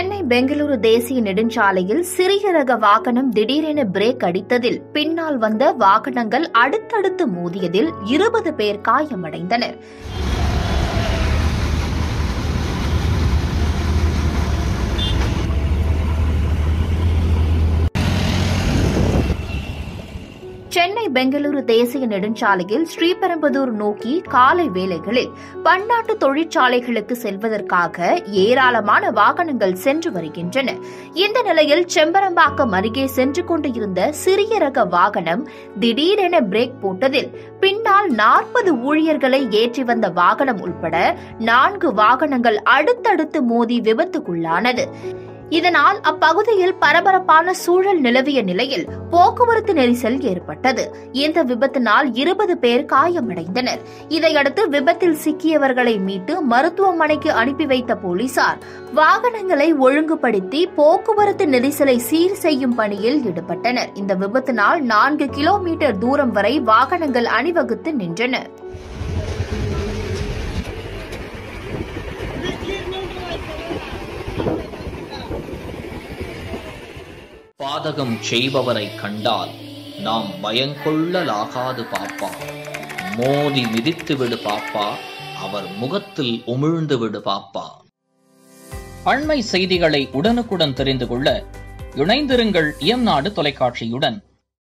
சென்னை பெங்களூரு தேசிய நெடுஞ்சாலையில் சிறிய ரக வாகனம் திடீரென பிரேக் அடித்ததில் பின்னால் வந்த வாகனங்கள் அடுத்தடுத்து மோதியதில் இருபது பேர் காயமடைந்தனர் சென்னை பெங்களூரு தேசிய நெடுஞ்சாலையில் ஸ்ரீபெரும்புதூர் நோக்கி காலை வேளைகளில் பன்னாட்டு தொழிற்சாலைகளுக்கு செல்வதற்காக ஏராளமான வாகனங்கள் சென்று வருகின்றன இந்த நிலையில் செம்பரம்பாக்கம் அருகே சென்று கொண்டு இருந்த சிறிய ரக வாகனம் திடீரென பிரேக் போட்டதில் பின்னால் நாற்பது ஊழியர்களை ஏற்றி வந்த வாகனம் உட்பட நான்கு வாகனங்கள் அடுத்தடுத்து மோதி விபத்துக்குள்ளானது இதனால் அப்பகுதியில் பரபரப்பான சூழல் நிலவிய நிலையில் போக்குவரத்து நெரிசல் ஏற்பட்டது இந்த விபத்தினால் இருபது பேர் காயமடைந்தனர் இதையடுத்து விபத்தில் சிக்கியவர்களை மீட்டு மருத்துவமனைக்கு அனுப்பி வைத்த போலீசார் வாகனங்களை ஒழுங்குபடுத்தி போக்குவரத்து நெரிசலை சீர் செய்யும் பணியில் ஈடுபட்டனர் இந்த விபத்தினால் நான்கு கிலோமீட்டர் தூரம் வரை வாகனங்கள் அணிவகுத்து நின்றன பாதகம் செய்பவரை கண்டால் நாம் பயங்கொள்ளலாகாது பாப்பா மோதி மிதித்து விடு பாப்பா அவர் முகத்தில் உமிழ்ந்து விடு பாப்பா அண்மை செய்திகளை உடனுக்குடன் தெரிந்து கொள்ள இணைந்திருங்கள் இயம்நாடு தொலைக்காட்சியுடன்